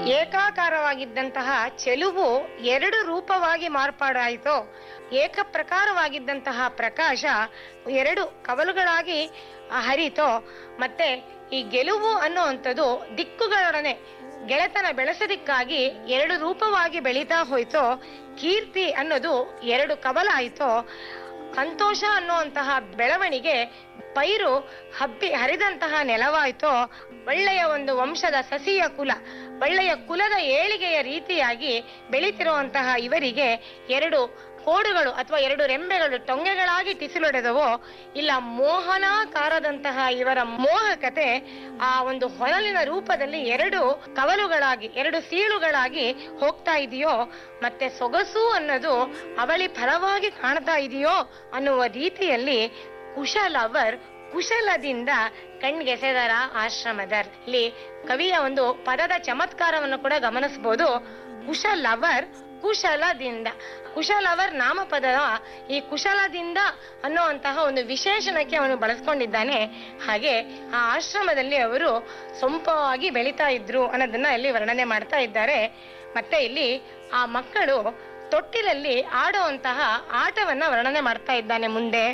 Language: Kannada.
ಏಕಾಕಾರವಾಗಿದ್ದಂತಹ ಚೆಲುವು ಎರಡು ರೂಪವಾಗಿ ಮಾರ್ಪಾಡಾಯಿತು ಏಕಪ್ರಕಾರವಾಗಿದ್ದಂತಹ ಪ್ರಕಾಶ ಎರಡು ಕವಲುಗಳಾಗಿ ಹರಿತೋ ಮತ್ತೆ ಈ ಗೆಲುವು ಅನ್ನುವಂಥದ್ದು ದಿಕ್ಕುಗಳೊಡನೆ ಗೆಳೆತನ ಬೆಳೆಸೋದಿಕ್ಕಾಗಿ ಎರಡು ರೂಪವಾಗಿ ಬೆಳೀತಾ ಹೋಯ್ತೋ ಕೀರ್ತಿ ಅನ್ನೋದು ಎರಡು ಕವಲಾಯಿತೋ ಸಂತೋಷ ಅನ್ನುವಂತಹ ಬೆಳವಣಿಗೆ ಪೈರು ಹಬ್ಬಿ ಹರಿದಂತಹ ನೆಲವಾಯ್ತೋ ಒಳ್ಳೆಯ ಒಂದು ವಂಶದ ಸಸಿಯ ಕುಲ ಒಳ್ಳೆಯ ಕುಲದ ಏಳಿಗೆಯ ರೀತಿಯಾಗಿ ಬೆಳೀತಿರುವಂತಹ ಇವರಿಗೆ ಎರಡು ಕೋಡುಗಳು ಅಥವಾ ಎರಡು ರೆಂಬೆಗಳು ಟೊಂಗೆಗಳಾಗಿ ಟಿಸಿಲೊಡೆದವೋ ಇಲ್ಲ ಮೋಹನಾಕಾರದಂತಹ ಇವರ ಮೋಹಕತೆ ಆ ಒಂದು ಹೊನಲಿನ ರೂಪದಲ್ಲಿ ಎರಡು ಕವಲುಗಳಾಗಿ ಎರಡು ಸೀಳುಗಳಾಗಿ ಹೋಗ್ತಾ ಇದೆಯೋ ಮತ್ತೆ ಸೊಗಸು ಅನ್ನೋದು ಅವಳಿ ಫಲವಾಗಿ ಕಾಣ್ತಾ ಇದೆಯೋ ಅನ್ನುವ ರೀತಿಯಲ್ಲಿ ಕುಶಲವರ್ ಕುಶಲದಿಂದ ಕಣ್ಗೆಸೆದರ ಆಶ್ರಮದರ್ ಇಲ್ಲಿ ಕವಿಯ ಒಂದು ಪದದ ಚಮತ್ಕಾರವನ್ನು ಕೂಡ ಗಮನಿಸಬಹುದು ಕುಶಲವರ್ ಕುಶಲದಿಂದ ಕುಶಲವರ್ ನಾಮಪದ ಈ ಕುಶಲದಿಂದ ಅನ್ನುವಂತಹ ಒಂದು ವಿಶೇಷಣಕ್ಕೆ ಅವನು ಬಳಸ್ಕೊಂಡಿದ್ದಾನೆ ಹಾಗೆ ಆ ಆಶ್ರಮದಲ್ಲಿ ಅವರು ಸೊಂಪವಾಗಿ ಬೆಳೀತಾ ಇದ್ರು ಅನ್ನೋದನ್ನ ಇಲ್ಲಿ ವರ್ಣನೆ ಮಾಡ್ತಾ ಇದ್ದಾರೆ ಮತ್ತೆ ಇಲ್ಲಿ ಆ ಮಕ್ಕಳು ತೊಟ್ಟಿಲಲ್ಲಿ ಆಡುವಂತಹ ಆಟವನ್ನ ವರ್ಣನೆ ಮಾಡ್ತಾ ಇದ್ದಾನೆ ಮುಂದೆ